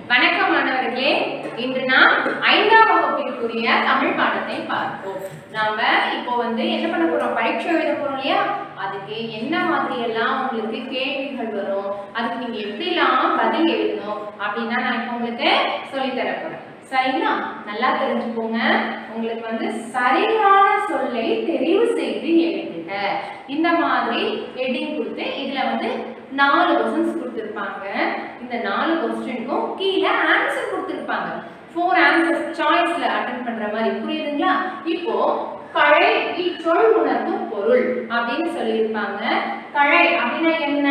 வணக்கம் மாணவர்களே இன்று நாம் ஐந்தாம் வகுப்பிற்குரிய தமிழ் பாடத்தை பார்ப்போம் நாம இப்போ வந்து என்ன பண்ண போறோம் பரீட்சை எழுத போறோம் இல்லையா அதுக்கு என்ன மாதிரி எல்லாம் உங்களுக்கு கேள்விகள் வரும் அதுக்கு நீங்க எப்படிலாம் பதில் எழுதணும் அப்படின்னா நான் இப்போ உங்களுக்கு சொல்லித் தர போறேன் சரிங்களா நல்லா தெரிஞ்சுக்கோங்க உங்களுக்கு வந்து சரியான சொல்லை தெரிவு செய்து எழுதுக இந்த மாதிரி ஹெட்டிங் கொடுத்து இதுல வந்து நாலு கொஸ்டின்ஸ் கொடுத்துருப்பாங்க இந்த நாலு கொஸ்டினுக்கும் கீழே ஆன்சர் கொடுத்துருப்பாங்க ஃபோர் ஆன்சர்ஸ் சாய்ஸ்ல அட்டன் பண்ற மாதிரி புரியுதுங்களா இப்போ கழை இச்சொல் உணர்த்தும் பொருள் அப்படின்னு சொல்லியிருப்பாங்க கழை அப்படின்னா என்ன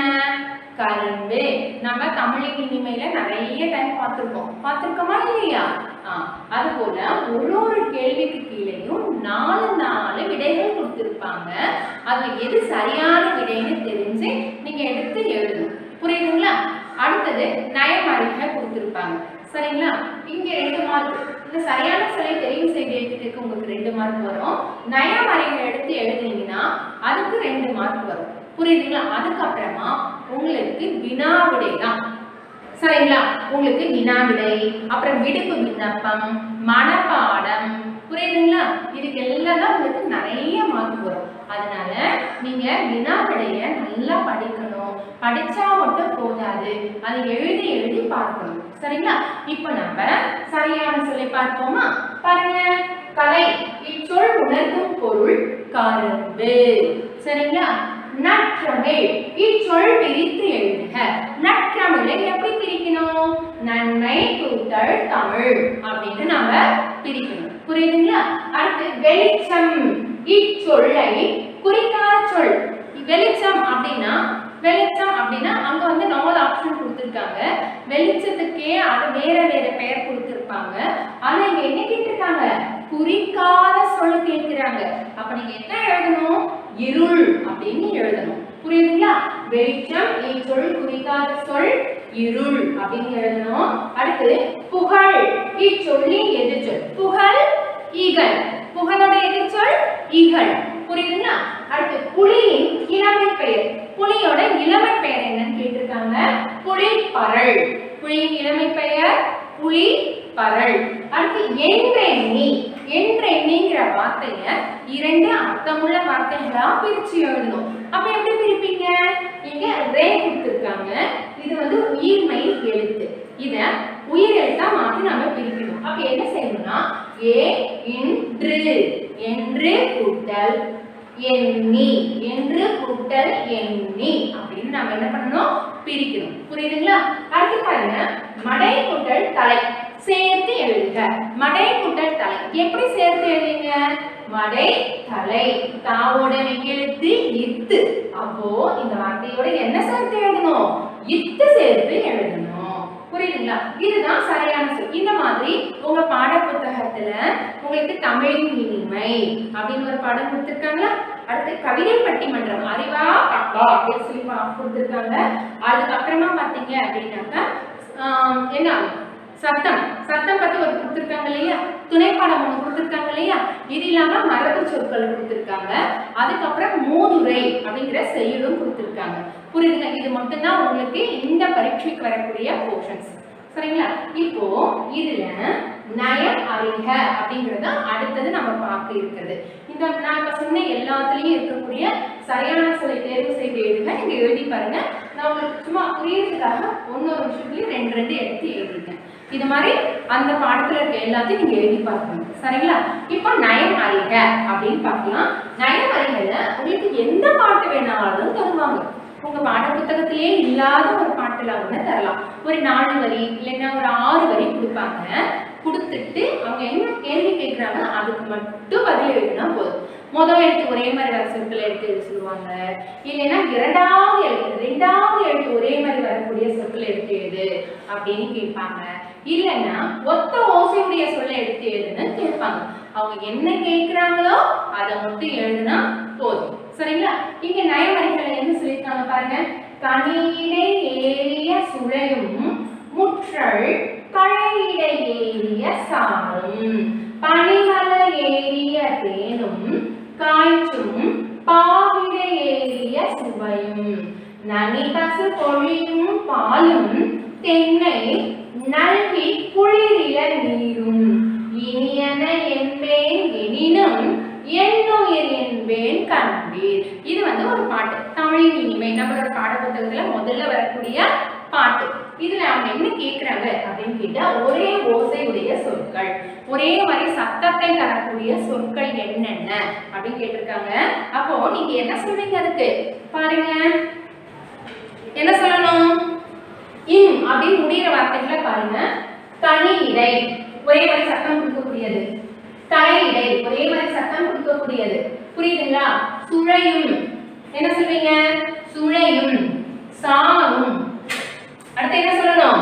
கரும்பு நம்ம தமிழின் இனிமையில நிறைய டைம் பார்த்திருக்கோம் பார்த்திருக்கோமா இல்லையா ஆ அது போல ஒரு ஒரு கேள்விக்கு கீழேயும் நாலு நாலு விடைகள் கொடுத்திருப்பாங்க அதுல எது சரியான விடைன்னு தெரிஞ்சு நீங்க எடுத்து எழுதணும் புரியுதுங்களா அடுத்தது நயமறிகளை கொடுத்திருப்பாங்க சரிங்களா இங்க ரெண்டு மார்க் இந்த சரியான சொல்லை தெரிவு செய்து எழுதிட்டு உங்களுக்கு ரெண்டு மார்க் வரும் நயமறிகள் எடுத்து எழுதுனீங்கன்னா அதுக்கு ரெண்டு மார்க் வரும் புரியுதுங்களா அதுக்கப்புறமா உங்களுக்கு வினா விடை தான் சரிங்களா உங்களுக்கு வினா விடை அப்புறம் விடுப்பு விண்ணப்பம் மனப்பாடம் புரியுதுங்களா இதுக்கு எல்லாம் தான் உங்களுக்கு நிறைய மார்க் வரும் அதனால நீங்க வினா விடைய நல்லா படிக்கணும் படிச்சா மட்டும் போதாது அதை எழுதி எழுதி பார்க்கணும் சரிங்களா இப்போ நம்ம சரியான சொல்லை பார்ப்போமா பாருங்க கலை இச்சொல் உணர்த்தும் பொருள் கரும்பு சரிங்களா நற்றமிழ் இச்சொல் பிரித்து எழுதுக நற்றமிழை எப்படி பிரிக்கணும் நன்மை கூட்டல் தமிழ் அப்படின்னு நாம பிரிக்கணும் புரியுதுங்களா அடுத்து வெளிச்சம் இச்சொல்லை குறிக்காத சொல் வெளிச்சம் அப்படின்னா வெளிச்சம் அப்படின்னா அங்க வந்து நாலு ஆப்ஷன் கொடுத்துருக்காங்க வெளிச்சத்துக்கே அது வேற வேற பெயர் கொடுத்துருப்பாங்க ஆனா இங்க என்ன கேட்டிருக்காங்க குறிக்காத சொல் கேட்கிறாங்க அப்ப நீங்க என்ன எழுதணும் இருள் அப்படின்னு எழுதணும் புரியுதுங்களா வெளிச்சம் இச்சொல் குறிக்காத சொல் இருள் அப்படின்னு எழுதணும் அடுத்து புகழ் இச்சொல்லி எதிர்ச்சொல் புகழ் இகழ் புகழோட எதிர்ச்சொல் இகழ் புரியுதுங்களா அடுத்து புலியின் இளமை பெயர் புலியோட இளமை பெயர் என்னன்னு கேட்டிருக்காங்க புலி பரல் புலியின் இளமை பெயர் புலி பரல் அடுத்து என்றெண்ணி என்றெண்ணிங்கிற வார்த்தைய இரண்டு அர்த்தமுள்ள வார்த்தைகளா பிரிச்சு எழுதணும் அப்ப எப்படி பிரிப்பீங்க இங்க ரே கொடுத்திருக்காங்க இது வந்து உயிர்மை எழுத்து இத உயிர் எழுத்தா மாத்தி நாம பிரிக்கணும் அப்ப என்ன செய்யணும்னா ஏ இன்று என்று கூட்டல் எண்ணி என்று கூட்டல் எண்ணி அப்படின்னு நாம என்ன பண்ணணும் பிரிக்கணும் புரியுதுங்களா அடுத்து பாருங்க மடை கூட்டல் தலை சேர்த்து எழுதுக மடை கூட்டல் தலை எப்படி சேர்த்து எழுதுங்க மடை தலை தாவோட எழுத்து இத்து அப்போ இந்த வார்த்தையோட என்ன சேர்த்து எழுதணும் இத்து சேர்த்து எழுதணும் புரியுதுங்களா இதுதான் சரியான சொல் இந்த மாதிரி உங்க பாட புத்தகத்துல உங்களுக்கு தமிழின் இனிமை அப்படின்னு ஒரு பாடம் கொடுத்துருக்காங்களா அடுத்து கவிதை பட்டிமன்றம் அறிவா பக்கா அப்படின்னு சொல்லி பா- கொடுத்திருக்காங்க அதுக்கப்புறமா பாத்தீங்க அப்படின்னாக்கா ஆம், என்ன சத்தம் சத்தம் பத்தி ஒரு கொடுத்துருக்காங்க இல்லையா துணைப்பாடம் ஒன்று கொடுத்துருக்காங்க இல்லையா இது இல்லாம மரபு சொற்கள் கொடுத்துருக்காங்க அதுக்கப்புறம் மூதுரை அப்படிங்கிற செய்யுளும் கொடுத்துருக்காங்க புரியுதுங்க இது மட்டும்தான் உங்களுக்கு இந்த பரீட்சைக்கு வரக்கூடிய போர்ஷன்ஸ் சரிங்களா இப்போ இதுல நயம் அறிக அப்படிங்கறது அடுத்தது நம்ம பார்க்க இருக்கிறது இந்த நான் இப்ப சொன்ன எல்லாத்துலயும் இருக்கக்கூடிய சரியான சொல்லை தேர்வு செய்து எழுதுங்க நீங்க எழுதி பாருங்க நான் உங்களுக்கு சும்மா புரியறதுக்காக ஒன்னொரு விஷயத்துலயும் ரெண்டு ரெண்டு எடுத்து எழுதிருக்கேன் இது மாதிரி அந்த பாடத்துல இருக்க எல்லாத்தையும் நீங்க எழுதி பார்க்கணும் சரிங்களா இப்போ நயம் அறிக அப்படின்னு பார்க்கலாம் நயம் அறிகல உங்களுக்கு எந்த பாட்டு வேணாலும் தருவாங்க உங்க பாட புத்தகத்திலேயே இல்லாத ஒரு பாட்டுல ஒண்ணு தரலாம் ஒரு நாலு வரி இல்லைன்னா ஒரு ஆறு வரி கொடுப்பாங்க கொடுத்துட்டு அவங்க என்ன கேள்வி கேட்குறாங்க அதுக்கு மட்டும் பதில் எழுதினா போதும் முதல் எழுத்து ஒரே மாதிரி வர சொற்களை எடுத்து எழுத சொல்லுவாங்க இல்லைன்னா இரண்டாவது எழுத்து ரெண்டாவது எழுத்து ஒரே மாதிரி வரக்கூடிய சொற்களை எடுத்து எழுது அப்படின்னு கேட்பாங்க இல்லைன்னா ஒத்த ஓசையுடைய சொல்லை எடுத்து எழுதுன்னு கேட்பாங்க அவங்க என்ன கேட்குறாங்களோ அதை மட்டும் எழுதுனா போதும் சரிங்களா இங்க நயமறைகளை என்ன சொல்லியிருக்காங்க பாருங்க கனியிடை ஏறிய சுழையும் முற்றல் கழையிடை ஏறிய சாரும் பனிமல ஏறிய தேனும் காய்ச்சும் பாவிடை ஏறிய சுவையும் நனிபசு பொழியும் பாலும் தென்னை நல்கி குளிரில நீரும் இனியன என்பேன் எனினும் எண்ணுயிர் என்பேன் கண்டீர் இது வந்து ஒரு பாட்டு தமிழின் இனிமை நம்மளோட பாடப்புத்தகத்துல முதல்ல வரக்கூடிய பாட்டு இதுல அவங்க என்ன கேக்குறாங்க அப்படின்னு கேட்டா ஒரே ஓசையுடைய சொற்கள் ஒரே மாதிரி சத்தத்தை தரக்கூடிய சொற்கள் என்னென்ன அப்படின்னு கேட்டிருக்காங்க அப்போ நீங்க என்ன சொல்றீங்க அதுக்கு பாருங்க என்ன சொல்லணும் இம் அப்படின்னு முடியிற வார்த்தைகளை பாருங்க தனி இடை ஒரே மாதிரி சத்தம் கொடுக்கக்கூடியது தலை இடை ஒரே மாதிரி சத்தம் கொடுக்கக்கூடியது புரியுதுங்களா சுழையும் என்ன சொல்வீங்க சுழையும் சாரும் அடுத்து என்ன சொல்லணும்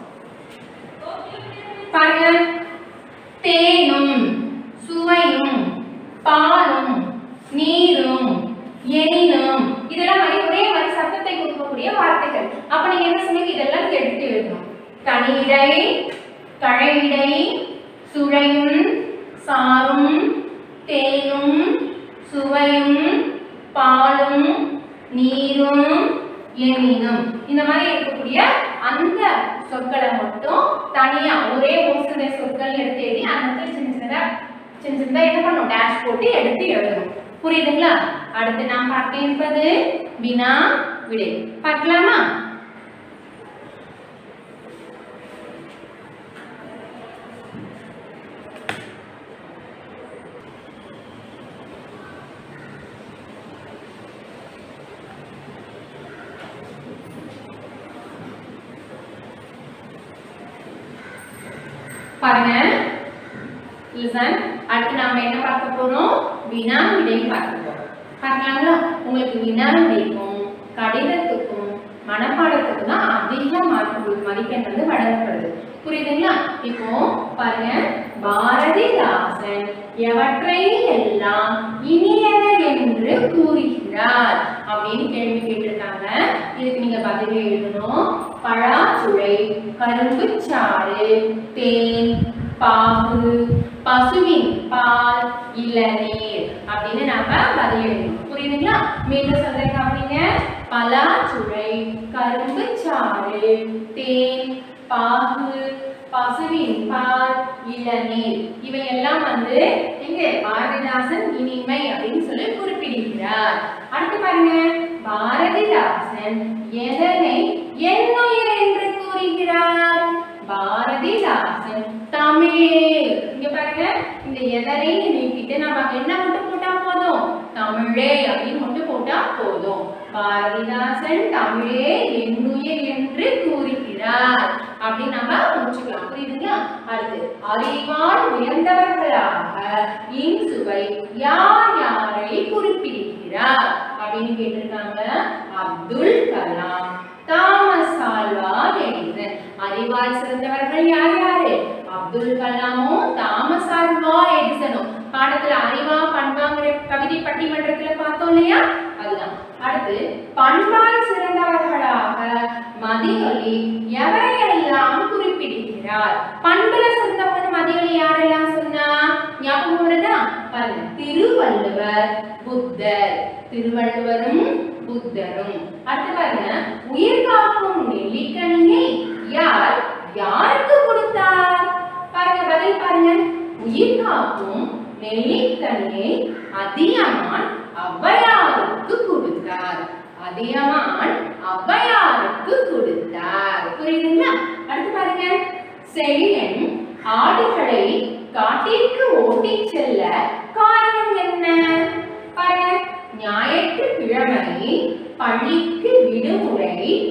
பாருங்க தேனும் சுவையும் பாலும் நீரும் எனினும் இதெல்லாம் மாதிரி ஒரே மாதிரி சத்தத்தை கொடுக்கக்கூடிய வார்த்தைகள் அப்ப நீங்க என்ன சொன்னீங்க இதெல்லாம் எடுத்து எழுதணும் தனிடை கழையிடை சுழையும் சாரும் தேனும் சுவையும் பாலும் நீரும் எனினும் இந்த மாதிரி இருக்கக்கூடிய அந்த சொற்களை மட்டும் தனியா ஒரே ஓசுடைய சொற்கள் எடுத்து எழுதி அந்த இடத்துல சின்ன சின்னதா சின்ன சின்னதா என்ன பண்ணும் டேஷ் போட்டு எடுத்து எழுதணும் புரியுதுங்களா அடுத்து நாம் பார்க்க இருப்பது வினா விடை பார்க்கலாமா பாருங்க லிசன் அடுத்து நாம என்ன பார்க்க போறோம் வினா விடை பார்க்க போறோம் பார்க்கலாங்களா உங்களுக்கு வினா விடைக்கும் கடிதத்துக்கும் மனப்பாடத்துக்கும் தான் அதிக மார்க் உங்களுக்கு மதிப்பெண் வந்து வழங்கப்படுது புரியுதுங்களா இப்போ பாருங்க பாரதிதாசன் எவற்றை எல்லாம் இனியன என்று கூறுகிறார் அப்படின்னு கேள்வி கேட்டிருக்காங்க இதுக்கு நீங்க பதில் எழுதணும் பழாச்சுளை கரும்புச்சாறு தேன் பாகு பசுவின் பால் இளநீர் அப்படின்னு நாம பதில் எழுதணும் புரியுதுங்களா மீண்டும் சொல்றேன் கவனிங்க பலாச்சுளை கரும்புச்சாறு தேன் பாகு பசுவின் பால் இளநீர் இவை எல்லாம் வந்து எங்க பாரதிதாசன் இனிமை அப்படின்னு சொல்லி குறிப்பிடுகிறார் அடுத்து பாருங்க பாரதிதாசன் எதனை என்னுயிர் என்று கூறுகிறார் பாரதிதாசன் தமிழே இங்க பாருங்க இந்த எதனை நீக்கிட்டு நம்ம அங்க என்ன மட்டும் போட்டா போதும் தமிழே அப்படின்னு மட்டும் போட்டா போதும் பாரதிதாசன் தமிழே என்னுயிர் என்று கூறுகிறார் அப்படின்னு நம்ம முடிச்சுக்கலாம் புரியுதுங்களா அடுத்து அறிவால் உயர்ந்தவர்களாக இன்சுவை யார் யாரை குறிப்பிடுகிறார் அப்படின்னு கேட்டிருக்காங்க Abdul Kalam Thomas Alva Edison அறிவால் சிறந்தவர்கள் யார் யாரு அப்துல் கலாமும் தாமஸ் ஆல்வா எடிசனும் பாடத்துல அறிவா பண்பாங்கிற கவிதை பட்டிமன்றத்துல பார்த்தோம் இல்லையா அதுதான் அடுத்து பண்பால் சிறந்தவர்களாக மதியொலி எவரையெல்லாம் குறிப்பிடுகிறார் பண்புல சிறந்தவங்க மதியொலி யாரெல்லாம் சொன்னா ஞாபகம் வருதா பாருங்க திருவள்ளுவர் புத்தர் திருவள்ளுவரும் புத்தரும் அடுத்து பாருங்க உயிர் காக்கும் நெல்லிக்கனியை யார் யாருக்கு கொடுத்தார் பாருங்க பதில் பாருங்க உயிர் காக்கும் நெல்லிக்கனியை அதியமான் ஔவையாருக்கு கொடுத்தார் அதியமான் ஔவையாருக்கு கொடுத்தார் புரியுதுங்களா அடுத்து பாருங்க செழியன் ஆடுகளை காட்டிற்கு ஓட்டிச் செல்ல காரணம் என்ன பாருங்க ஞாயிற்றுக்கிழமை பள்ளிக்கு விடுமுறை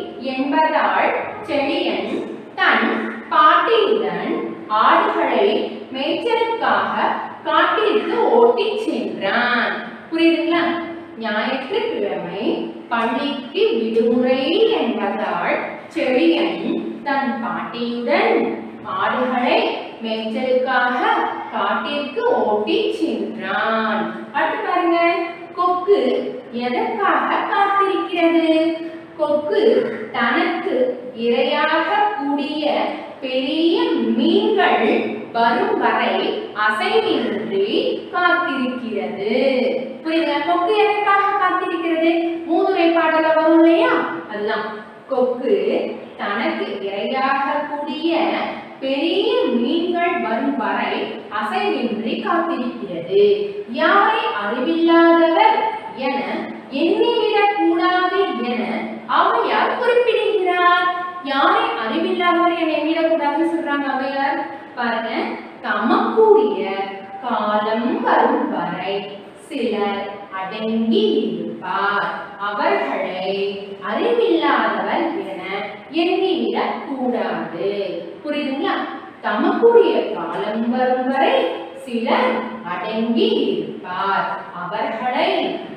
என்பதால் செழியன் தன் பாட்டியுடன் ஆடுகளை மேய்ச்சலுக்காக காட்டிற்கு ஓட்டிச் சென்றான் புரியுதுங்களா ஞாயிற்றுக்கிழமை பள்ளிக்கு விடுமுறை என்பதால் செழியன் தன் பாட்டியுடன் ஆடுகளை மேய்ச்சலுக்காக காட்டிற்கு ஓட்டிச் சென்றான் அடுத்து பாருங்க கொக்கு எதற்காக காத்திருக்கிறது கொக்கு தனக்கு இரையாக கூடிய பெரிய மீன்கள் வரும் வரை அசைவின்றி காத்திருக்கிறது புரியுதா கொக்கு எதற்காக காத்திருக்கிறது மூதுரை பாடல வரும் இல்லையா அதுதான் கொக்கு தனக்கு இரையாக கூடிய பெரிய மீன்கள் வரும் வரை அசைவின்றி காத்திருக்கிறது யாரை அறிவில்லாதவர் என எண்ணிவிடக் கூடாது என ஔவையார் குறிப்பிடுகிறார் யாரை அறிவில்லாதவர் என எண்ணிடக்கூடாதுன்னு சொல்றாங்க ஔவையார் பாருங்க தமக்குரிய காலம் வரும் வரை சிலர் அடங்கி இருப்பார் அவர்களை அறிவில்லாதவர் என எண்ணிவிடக் கூடாது புரியுதுங்களா தமக்குரிய காலம் வரும் வரை சிலர் அடங்கி இருப்பார் அவர்களை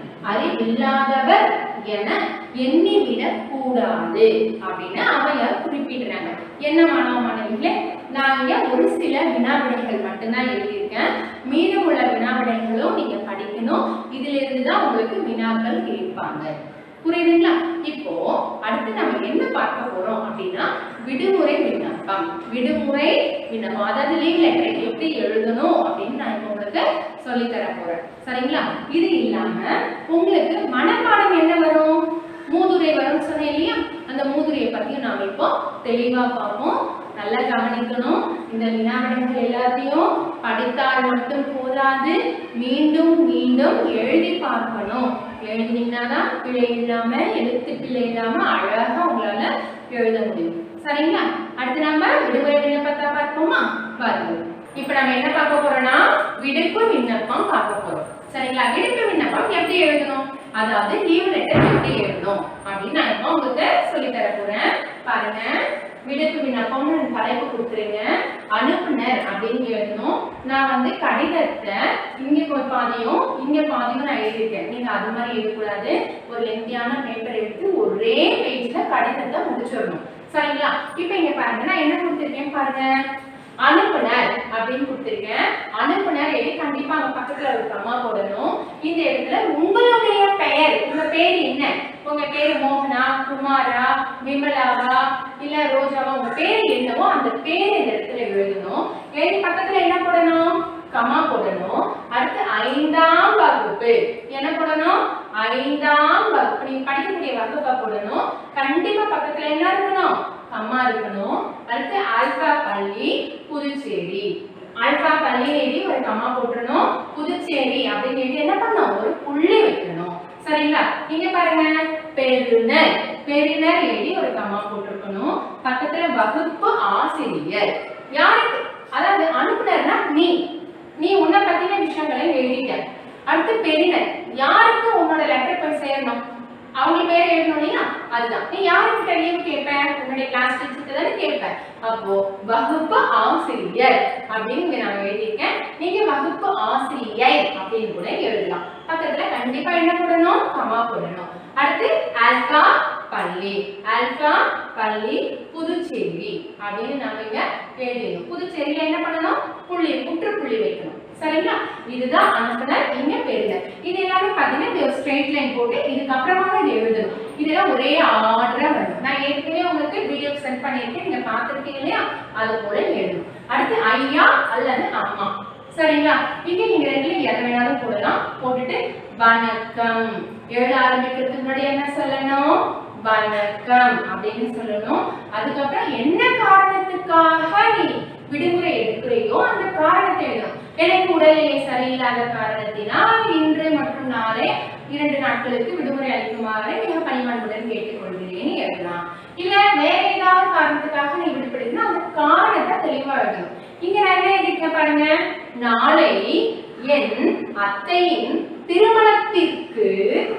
அறிவில்லாதவர் என எண்ணிவிடக் கூடாது அப்படின்னு அவையார் குறிப்பிடுறாங்க என்ன மாணவ மாணவிகளே நான் இங்க ஒரு சில வினாவிடைகள் மட்டும்தான் எழுதியிருக்கேன் மீதம் உள்ள வினாவிடைகளும் நீங்க படிக்கணும் இதுல இருந்து தான் உங்களுக்கு வினாக்கள் கேட்பாங்க புரியுதுங்களா இப்போ அடுத்து நம்ம என்ன பார்க்க போறோம் அப்படின்னா விடுமுறை விண்ணப்பம் விடுமுறை விண்ணப்பம் அதாவது லீவ் லெட்டர் எப்படி எழுதணும் அப்படின்னு நான் இப்போ உங்களுக்கு சொல்லித் தர போறேன் சரிங்களா இது இல்லாம உங்களுக்கு மனப்பாடம் என்ன வரும் மூதுரை வரும்னு சொன்னேன் இல்லையா அந்த மூதுரையை பத்தியும் நாம இப்போ தெளிவா பார்ப்போம் நல்லா கவனிக்கணும் இந்த வினாவிடங்கள் எல்லாத்தையும் படித்தால் மட்டும் போதாது மீண்டும் மீண்டும் எழுதி பார்க்கணும் எழுதினீங்கன்னா தான் பிழை இல்லாம எழுத்து பிழை இல்லாம அழகா உங்களால எழுத முடியும் சரிங்களா அடுத்து நம்ம விடுமுறை விண்ணப்பத்தை பார்ப்போமா பாருங்க இப்ப நம்ம என்ன பார்க்க போறோம்னா விடுப்பு விண்ணப்பம் பார்க்க போறோம் சரிங்களா விடுப்பு விண்ணப்பம் எப்படி எழுதணும் அதாவது லீவ் லெட்டர் எப்படி எழுதணும் அப்படின்னு நான் இப்போ உங்களுக்கு சொல்லி தர போறேன் பாருங்க விடுப்பு விண்ணப்பம்னு தலைப்பு கொடுத்துருங்க அனுப்புனர் அப்படின்னு எழுதணும் நான் வந்து கடிதத்தை இங்க ஒரு பாதியும் இங்க பாதியும் நான் எழுதியிருக்கேன் நீங்க அது மாதிரி எழுதக்கூடாது ஒரு லெங்தியான பேப்பர் எடுத்து ஒரே பேஜ்ல கடிதத்தை முடிச்சிடணும் சரிங்களா இப்போ இங்க பாருங்க நான் என்ன கொடுத்துருக்கேன் பாருங்க அனுப்புனர் அப்படின்னு கொடுத்துருக்கேன் அனுப்புனர் எழுதி கண்டிப்பா அங்க பக்கத்துல ஒரு கம்மா போடணும் இந்த இடத்துல உங்களுடைய பெயர் உங்க பேர் என்ன உங்க பேர் மோகனா குமாரா விமலாவா இல்ல ரோஜாவா உங்க பேர் என்னவோ அந்த பேர் இந்த இடத்துல எழுதணும் எழுதி பக்கத்துல என்ன போடணும் கமா போடணும் அடுத்து ஐந்தாம் வகுப்பு என்ன போடணும் ஐந்தாம் வகுப்பு நீங்க படிக்கக்கூடிய வகுப்பா போடணும் கண்டிப்பா பக்கத்துல என்ன இருக்கணும் கம்மா இருக்கணும் அடுத்து ஆல்பா பள்ளி புதுச்சேரி ஆல்பா பள்ளி எழுதி ஒரு கம்மா போட்டுறணும் புதுச்சேரி அப்படின்னு எழுதி என்ன பண்ணணும் ஒரு புள்ளி வைக்கணும் சரிங்களா இங்க பாருங்க பெருனர் பெருனர் எழுதி ஒரு கம்மா போட்டிருக்கணும் பக்கத்துல வகுப்பு ஆசிரியர் யாருக்கு அதாவது அனுப்புனர்னா நீ நீ உன்னை பத்தின விஷயங்களை எழுதிட்ட அடுத்து பெரியனர் யாருக்கு உன்னோட லெட்டர் போய் சேரணும் அவங்க பேர் எழுதணும் இல்லையா அதுதான் நீ யாருக்கிட்ட லீவ் கேட்ப உன்னுடைய கிளாஸ் டீச்சர்கிட்ட தானே கேட்ப அப்போ வகுப்பு ஆசிரியர் அப்படின்னு நான் எழுதியிருக்கேன் நீங்க வகுப்பு ஆசிரியை அப்படின்னு கூட எழுதலாம் பக்கத்துல கண்டிப்பா என்ன போடணும் கமா போடணும் அடுத்து ஆல்பா பள்ளி ஆல்பா பள்ளி புதுச்சேரி அப்படின்னு நம்ம இங்க எழுதணும் புதுச்சேரியில என்ன பண்ணணும் புள்ளி முற்றுப்புள்ளி வைக்கணும் சரிங்களா இதுதான் அனுப்புனர் இங்க பெறுதல் இது எல்லாமே பாத்தீங்கன்னா ஸ்ட்ரெயிட் லைன் போட்டு இதுக்கப்புறமா தான் இது எழுதணும் இதெல்லாம் ஒரே ஆர்டரா வரும் நான் ஏற்கனவே உங்களுக்கு வீடியோ சென்ட் பண்ணியிருக்கேன் நீங்க பார்த்திருக்கீங்க இல்லையா அது போல எழுதணும் அடுத்து ஐயா அல்லது அம்மா சரிங்களா இங்க நீங்க ரெண்டுல எதை வேணாலும் போடலாம் போட்டுட்டு வணக்கம் எழுத ஆரம்பிக்கிறதுக்கு முன்னாடி என்ன சொல்லணும் வணக்கம் அப்படின்னு சொல்லணும் அதுக்கப்புறம் என்ன காரணத்துக்காக நீ விடுமுறை எடுக்கிறையோ அந்த காரணத்தை எழுதணும் எனக்கு உடல்நிலை சரியில்லாத காரணத்தினால் இன்று மற்றும் நாளை இரண்டு நாட்களுக்கு விடுமுறை அளிக்குமாறு மிக பணிவன்புடன் கேட்டுக்கொள்கிறேன் எழுதலாம் இல்ல வேற ஏதாவது காரணத்துக்காக நீ விடுபடுதுன்னா அந்த காரணத்தை தெளிவா எழுதணும் இங்க நான் என்ன எழுதிருக்கேன் பாருங்க நாளை என் அத்தையின் திருமணத்திற்கு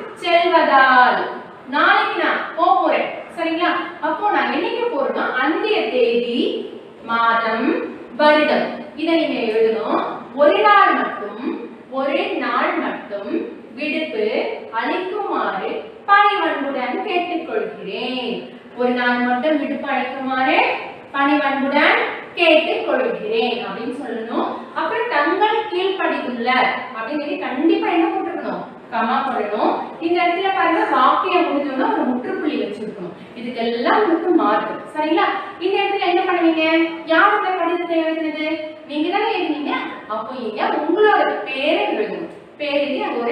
செல்வதால் நாளைக்கு நான் போக போறேன் சரிங்களா அப்போ நான் என்னைக்கு போறேன்னா அந்தைய தேதி மாதம் வருடம் இதை நீங்க எழுதணும் ஒரு நாள் மட்டும் ஒரு நாள் மட்டும் விடுப்பு அளிக்குமாறு பணிவன்புடன் கேட்டுக்கொள்கிறேன் ஒரு நாள் மட்டும் விடுப்பு அளிக்குமாறு பணிவன்புடன் கேட்டுக்கொள்கிறேன் அப்படின்னு சொல்லணும் அப்புறம் தங்கள் கீழ்ப்படித்துள்ள அப்படின்னு சொல்லி கண்டிப்பா என்ன போட்டிருக்கணும் கமா போடணும் இந்த இடத்துல பாருங்க வாக்கியம் முடிஞ்சோம்னா ஒரு முற்றுப்புள்ளி வச்சிருக்கணும் இதுக்கெல்லாம் உங்களுக்கு மார்க் சரிங்களா இந்த இடத்துல என்ன பண்ணுவீங்க யாருக்கு கடிதத்தை எழுதுனது நீங்க தானே எழுதுனீங்க அப்போ இங்க உங்களோட பேரை எழுதணும் பேர் எழுதி அங்க ஒரு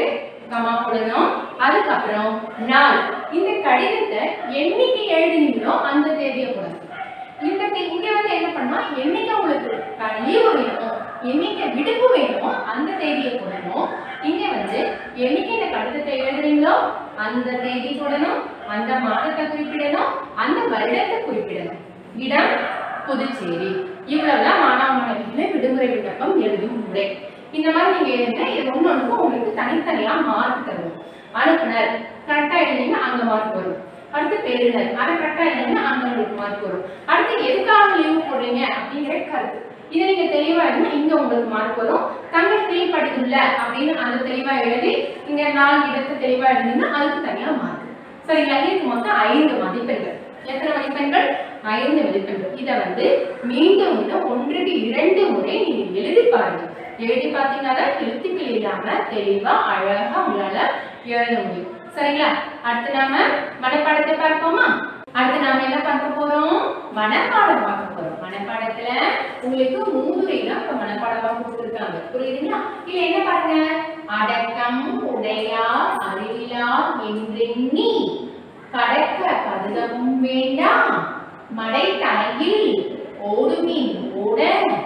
கமா போடணும் அதுக்கப்புறம் நாள் இந்த கடிதத்தை என்னைக்கு எழுதினீங்களோ அந்த தேதியை போடணும் இந்த தே- இங்க வந்து என்ன பண்ணா என்னைக்கு உங்களுக்கு லீவு வேணுமோ என்னைக்கு விடுப்பு வேணுமோ அந்த தேதியை போடணும் இங்க வந்து என்னைக்கு இந்த கடிதத்தை எழுதுறீங்களோ அந்த தேதி போடணும் அந்த மாதத்தை குறிப்பிடணும் அந்த வருடத்தை குறிப்பிடணும் இடம் புதுச்சேரி இவ்வளவுதான் மாணவ மாணவிகளை விடுமுறை விண்ணப்பம் எழுதும் முறை இந்த மாதிரி நீங்க எழுதுங்க இது ஒண்ணொன்றுக்கும் உங்களுக்கு தனித்தனியா மார்க் தரும் அனுப்புனர் கரெக்டா எழுதிங்கன்னா அங்க மார்க் வரும் அடுத்து பெறுநர் அதை கரெக்டா எழுதிங்கன்னா அங்க உங்களுக்கு மார்க் வரும் அடுத்து எதுக்காக லீவு போடுறீங்க அப்படிங்கிற கருத்து இதை நீங்க தெளிவா எழுதினா இங்க உங்களுக்கு மார்க் வரும் தங்கள் கீழ்ப்படுத்துள்ள அப்படின்னு அந்த தெளிவா எழுதி இங்க நாலு இடத்தை தெளிவா எழுதினா அதுக்கு தனியா மார்க் சரிங்களா இதுக்கு மொத்தம் ஐந்து மதிப்பெண்கள் எத்தனை மதிப்பெண்கள் ஐந்து மதிப்பெண்கள் இதை வந்து மீண்டும் மீண்டும் ஒன்றுக்கு இரண்டு முறை நீங்க எழுதி பாருங்க எழுதி பார்த்தீங்கன்னா தான் எழுத்துக்கள் இல்லாம தெளிவா அழகா உங்களால எழுத முடியும் சரிங்களா அடுத்து நாம மனப்பாடத்தை பார்ப்போமா அடுத்து நாம என்ன பார்க்க போறோம் மனப்பாடம் பார்க்க போறோம் மனப்பாடத்துல உங்களுக்கு மூதுரைலாம் இப்ப மனப்பாடமா கொடுத்துருக்காங்க புரியுதுங்களா இல்ல என்ன பாருங்க அடக்கம் உடையார் அறிவிலார் என்றெண்ணி கடக்க கருதவும் வேண்டாம் மடை தலையில் ஓடுமின் ஓட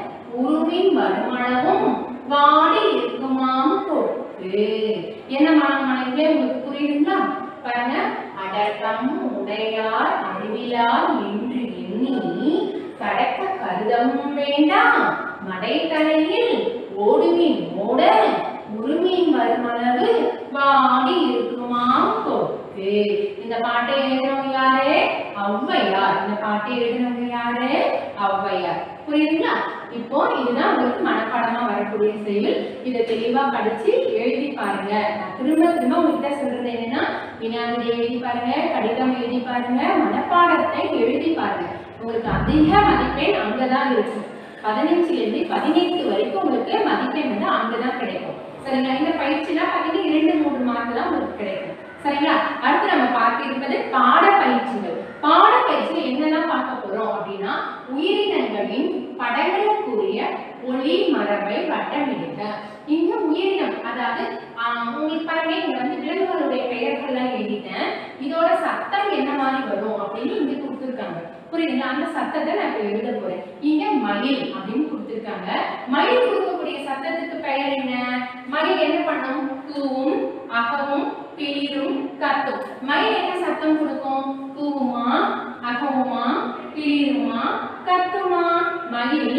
உருவின் வருமளவும் வாடி இருக்குமாம் தொட்டு என்ன மாணவர்களே உங்களுக்கு புரியுதுங்களா பாருங்க அடக்கம் உடையார் அறிவிலார் என்று எண்ணி கடக்க கருதவும் வேண்டாம் மடை தலையில் ஓடுமின் ஓட உருமின் வருமளவு வாடி இருக்குமாம் தொட்டு இந்த பாட்டை எழுதினவங்க யாரு ஔவையார் இந்த பாட்டை எழுதினவங்க யாரு ஔவையார் புரியுதுங்களா இப்போ இதுதான் உங்களுக்கு மனப்பாடமா வரக்கூடிய செயல் இதை தெளிவா படிச்சு எழுதி பாருங்க நான் திரும்ப திரும்ப உங்ககிட்ட சொல்றது என்னன்னா வினாவிடை எழுதி பாருங்க கடிதம் எழுதி பாருங்க மனப்பாடத்தை எழுதி பாருங்க உங்களுக்கு அதிக மதிப்பெண் அங்கதான் இருக்கும் பதினஞ்சுல இருந்து பதினெட்டு வரைக்கும் உங்களுக்கு மதிப்பெண் வந்து அங்கதான் கிடைக்கும் சரிங்களா இந்த பயிற்சிலாம் பார்த்தீங்கன்னா இரண்டு மூன்று மார்க் தான் உங்களுக்கு கிடைக்கும் சரிங்களா அடுத்து நம்ம பார்க்க இருப்பது பாட பயிற்சிகள் பாட பயிற்சியில் என்னெல்லாம் பார்க்க போறோம் அப்படின்னா உயிரினங்களின் படங்களுக்குரிய ஒளி மரபை வட்டமிடுக இங்க உயிரினம் அதாவது ஆஹ், உங்களுக்கு பாருங்க இங்க வந்து விலங்குகளுடைய பெயர்கள்லாம் எழுதிட்டேன் இதோட சத்தம் என்ன மாதிரி வரும் அப்படின்னு இங்க கொடுத்துருக்காங்க புரியுதுங்களா அந்த சத்தத்தை நான் இப்ப எழுத போறேன் இங்க மயில் அப்படின்னு கொடுத்துருக்காங்க மயில் கொடுக்கக்கூடிய சத்தத்துக்கு பெயர் என்ன மயில் என்ன பண்ணும் கூவும் அகவும் பிளிரும் கத்தும் மயில் என்ன சத்தம் கொடுக்கும் கூவுமா அகவுமா பிளிருமா கத்துமா மயில்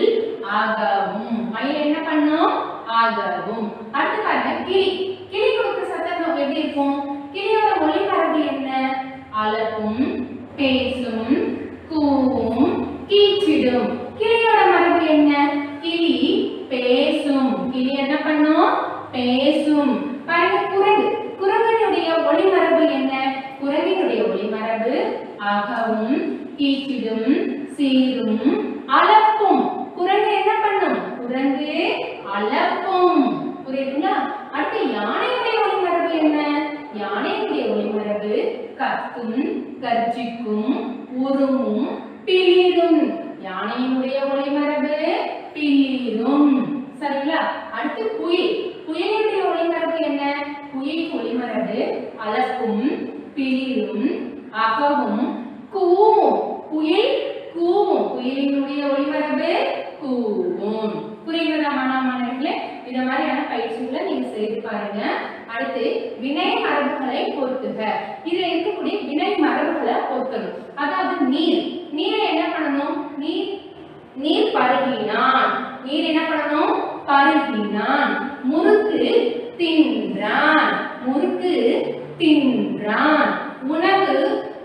அகவும் மயில் என்ன பண்ணும் அகவும் அடுத்து பாருங்க கிளி கிளி கொடுக்க சத்தம் எப்படி இருக்கும் கிளியோட ஒலி மரபு என்ன அலப்பும் பேசும் கூவும் கீச்சிடும் கிளியோட மரபு என்ன கிளி பேசும் கிளி என்ன பண்ணும் பேசும் பாருங்க குரங்கு குரங்கனுடைய ஒளிமரபு என்ன குரங்கினுடைய ஒளிமரபு அகவும் கீச்சிடும் சீரும் அலப்பும் குரங்கு என்ன பண்ணும் குரங்கு அலப்பும் புரியுதுங்களா அடுத்து யானையுடைய ஒளிமரபு என்ன யானையுடைய ஒளிமரபு கத்தும் கர்ஜிக்கும் உருமும் பிளிரும் யானையினுடைய ஒளிமரபு பிளிரும் சரிங்களா அடுத்து குயில் குயிலினுடைய ஒளிமரபு என்ன குயில் ஒளிமரபு அலப்பும் பிளிரும் அகவும் கூவும் குயில் கூவும் குயிலினுடைய ஒளிமரபு கூவும் புரியுதா மாணவர்களே இந்த மாதிரியான பயிற்சிகளை நீங்க செய்து பாருங்க அடுத்து வினை மரபுகளை பொருத்துக இதுல இருக்கக்கூடிய வினை மரபுகளை பொருத்தணும் அதாவது நீர் நீரை என்ன பண்ணணும் நீர் நீர் பருகினான் நீர் என்ன பண்ணணும் பருகினான் முறுக்கு தின்றான் முறுக்கு தின்றான் உணவு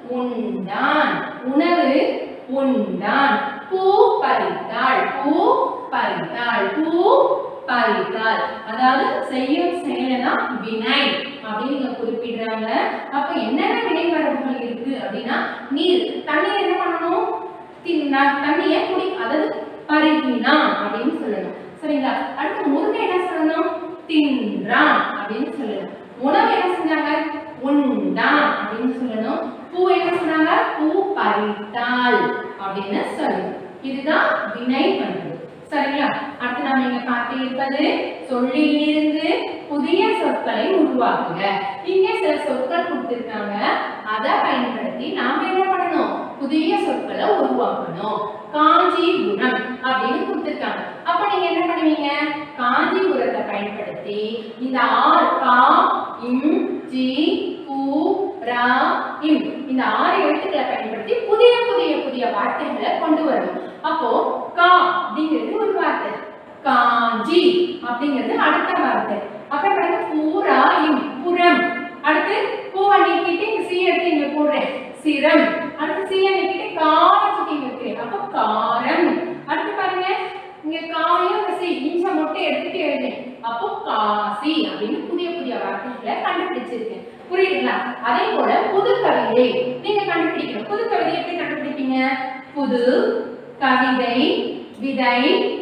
உண்டான் உணவு உண்டான் பூ பறித்தாள் பூ பறித்தாள் பூ பறித்தாள் அதாவது செய்யும் செயலதான் வினை அப்படின்னு இங்க குறிப்பிடுறாங்க அப்ப என்னென்ன வினை மரபுகள் இருக்கு அப்படின்னா நீர் தண்ணீர் என்ன பண்ணணும் தின்னா- தண்ணியை குடி அதாவது பருகினான் அப்படின்னு சொல்லணும் சரிங்களா அடுத்து முருகை என்ன சொல்லணும் தின்றான் அப்படின்னு சொல்லணும் உணவு என்ன செஞ்சாங்க உண்டான் அப்படின்னு சொல்லணும் பூ என்ன சொன்னாங்க பூ பறித்தாள் அப்படின்னு சொல்லணும் இதுதான் வினை பண்பு சரிங்களா அடுத்து நாம இங்க பார்த்து இருப்பது சொல்லிலிருந்து புதிய சொற்களை உருவாக்குங்க இங்க சில சொற்கள் கொடுத்திருக்காங்க அதை பயன்படுத்தி நாம என்ன பண்ணணும் புதிய சொற்களை உருவாக்கணும் காஞ்சிபுரம் அப்படின்னு கொடுத்திருக்காங்க அப்ப நீங்க என்ன பண்ணுவீங்க காஞ்சிபுரத்தை பயன்படுத்தி இந்த ஆர் கா இம் ஜி பூ ரா இம் இந்த ஆறு எழுத்துக்களை பயன்படுத்தி புதிய புதிய புதிய வார்த்தைகளை கொண்டு வரணும் அப்போ கா அப்படிங்கிறது ஒரு வார்த்தை காஞ்சி அப்படிங்கிறது அடுத்த வார்த்தை அப்புறம் பாருங்க பூரா இம் புறம் அடுத்து பூவை நீக்கிட்டு இங்க சி எடுத்து இங்க போடுறேன் சிரம் அடுத்து சீயை நீக்கிட்டு காரம் சுத்தி இங்க வைக்கிறேன் அப்போ காரம் அடுத்து பாருங்க இங்க காவையும் இந்த சி இம்சை மட்டும் எடுத்துட்டு எழுதேன் அப்போ காசி அப்படின்னு புதிய புதிய வார்த்தைகளை கண்டுபிடிச்சிருக்கேன் புரியுதுங்களா அதே போல புது கவிதை நீங்க கண்டுபிடிக்கணும் புது கவிதை எப்படி கண்டுபிடிப்பீங்க புது கவிதை விதை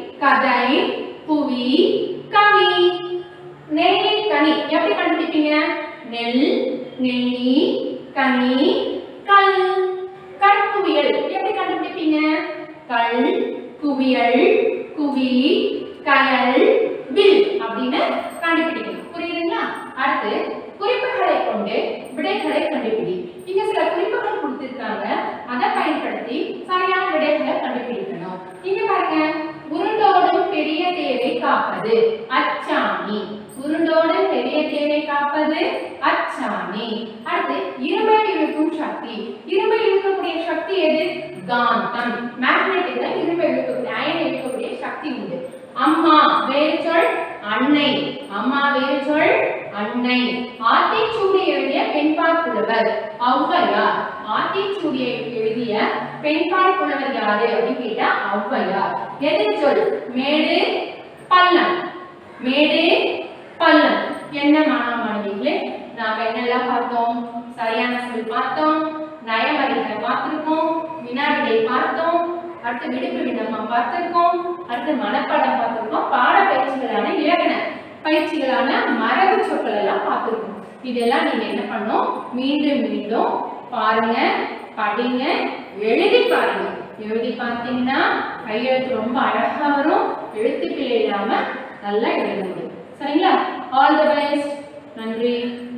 கதை புவி கவி நெல்லி கனி எப்படி கண்டுபிடிப்பீங்க நெல் நெல்லி கனி கல் கற்குவியல் எப்படி கண்டுபிடிப்பீங்க கல் குவியல் குவி கயல் வில் அப்படின்னு கண்டுபிடிக்கணும் புரியுதுங்களா அடுத்து குறிப்புகளை கொண்டு விடைகளை கண்டுபிடி இங்க சில குறிப்புகள் கொடுத்திருக்காங்க அதை பயன்படுத்தி சரியான விடைகளை கண்டுபிடிக்கணும் இங்க பாருங்க உருண்டோடும் பெரிய தேரை காப்பது அச்சாணி உருண்டோடும் பெரிய தேரை காப்பது அச்சாணி அடுத்து இரும்பை இழுக்கும் சக்தி இரும்பை இழுக்கக்கூடிய சக்தி எது காந்தம் மேக்னெட்டிக்ல இரும்பை இழுக்கக்கூடிய அயனை இழுக்கக்கூடிய சக்தி உண்டு அம்மா வேறு சொல் அன்னை அம்மா வேறு சொல் அன்னை ஆத்திச்சூடி எழுதிய பெண்பால் புலவர் ஔவையார் ஆத்திச்சூடி எழுதிய பெண்பால் புலவர் யாரு அப்படின்னு கேட்டா ஔவையார் எதிர் சொல் மேடு பள்ளம் மேடு பள்ளம் என்ன மாணவ மாணவிகளே நாம என்னெல்லாம் பார்த்தோம் சரியான சொல் பார்த்தோம் நயவரிகளை பார்த்திருக்கோம் வினாவிடை பார்த்தோம் அடுத்து விடுப்பு விண்ணப்பம் பார்த்திருக்கோம் அடுத்து மனப்பாடம் பார்த்திருக்கோம் பாட பயிற்சிகளான இலக்கண பயிற்சிகளான மரபு சொற்கள் எல்லாம் பார்த்திருக்கோம் இதெல்லாம் நீங்க என்ன பண்ணணும் மீண்டும் மீண்டும் பாருங்க படிங்க எழுதி பாருங்க எழுதி பார்த்தீங்கன்னா கையெழுத்து ரொம்ப அழகா வரும் எழுத்துக்கள் இல்லாம நல்லா எழுத முடியும் சரிங்களா ஆல் தி பெஸ்ட் நன்றி